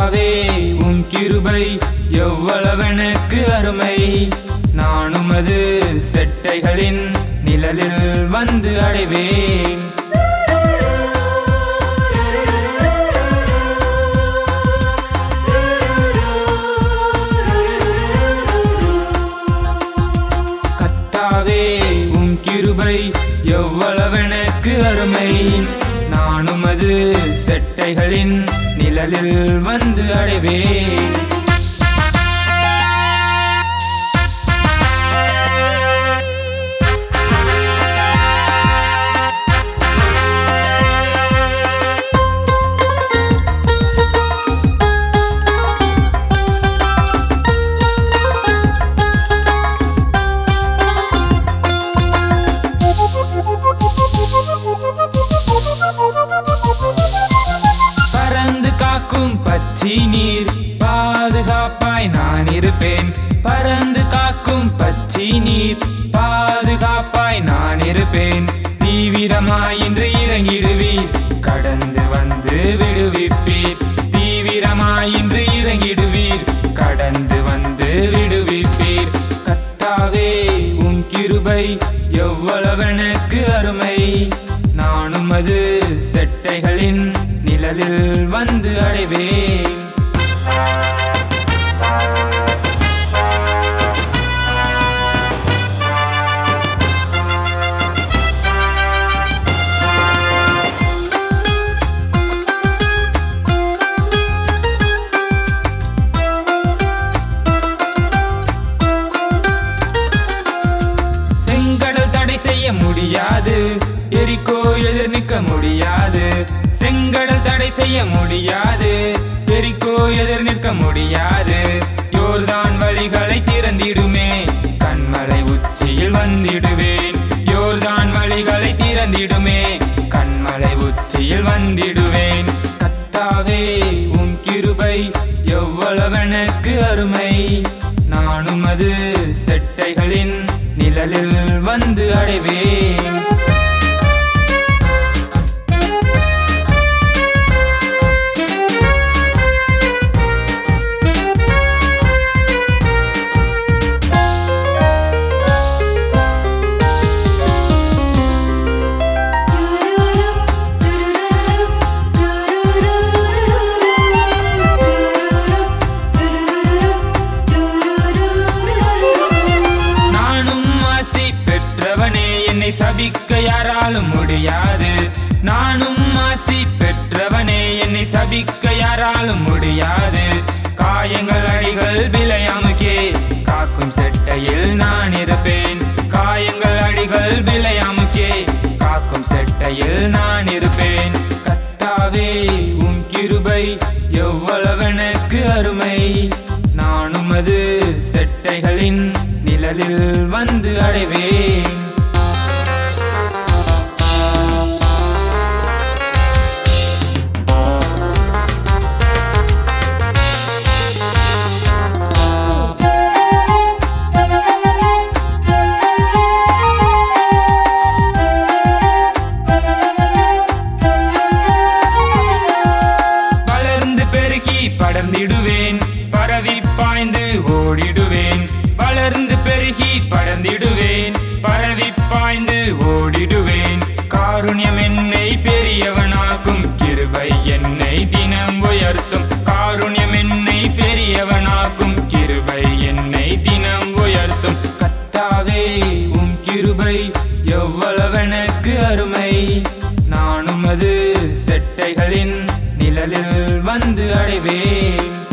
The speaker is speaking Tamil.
கத்தாவே உம் கிருபை எவ்வளவெனக்கு அருமை நானும் அது செட்டைகளின் நிழலில் வந்து அடைவேன் கத்தாவே உம் கிருபை எவ்வளவெனக்கு அருமை நானும் அது செட்டைகளின் நிழலில் வந்து அடைவேன் பறந்து காக்கும் பச்சி நீர் பாதுகாப்பாய் நான் இருப்பேன் பறந்து காக்கும் பச்சி நீர் பாதுகாப்பாய் நான் இருப்பேன் தீவிரமாய் இன்று இறங்கிடுவீர் கடந்து வந்து விடுவிப்பீர் தீவிரமாய் இன்று இறங்கிடுவீர் கடந்து வந்து விடுவிப்பீர் கத்தாவே உம் கிருபை எவ்வளவெனக்கு அருமை நானும் அது செட்டைகளின் நிழலில் வந்து அடைவேன் செங்கடல் தடை செய்ய முடியாது எரிக்கோ எதிர் நிற்க முடியாது செங்கடல் தடை செய்ய முடியாது எரிக்கோ எதிர் நிற்க முடியாது யோர்தான் வழிகளை திறந்திடுமே கண்மலை உச்சியில் வந்திடுவேன் யோர்தான் வழிகளை திறந்திடுமே கண்மலை உச்சியில் வந்திடுவேன் கத்தாவே உம் கிருபை எவ்வளவெனக்கு அருமை நானும் அது செட்டைகளின் நிழலில் வந்து அடைவேன் நானும் ஆசி பெற்றவனே என்னை சபிக்க யாராலும் முடியாது நானும் ஆசி பெற்றவனே என்னை சபிக்க யாராலும் முடியாது காயங்கள் அடிகள் விளையாமுக்கே காக்கும் செட்டையில் நான் இருப்பேன் காயங்கள் அடிகள் விளையாமுக்கே காக்கும் செட்டையில் நான் இருப்பேன் கத்தாவே உம் கிருபை எவ்வளவெனக்கு அருமை நானும் அது செட்டைகளின் நிழலில் வந்து அடைவேன் வளர்ந்து பெருகி படர்ந்திடுவேன் பரவி பாய்ந்து ஓடிடுவேன் வளர்ந்து பெருகி படர்ந்திடுவேன் பரவி பாய்ந்து ஓடிடுவேன் காருண்யம் என்னை பெரியவனாக்கும் கிருபை என்னை தினம் உயர்த்தும் காருண்யம் என்னை பெரியவனாக்கும் கிருபை என்னை தினம் உயர்த்தும் கத்தாவே உம் கிருபை எவ்வளவெனக்கு அருமை நானும் அது செட்டைகளின் நிழலில் வந்து அடைவேன்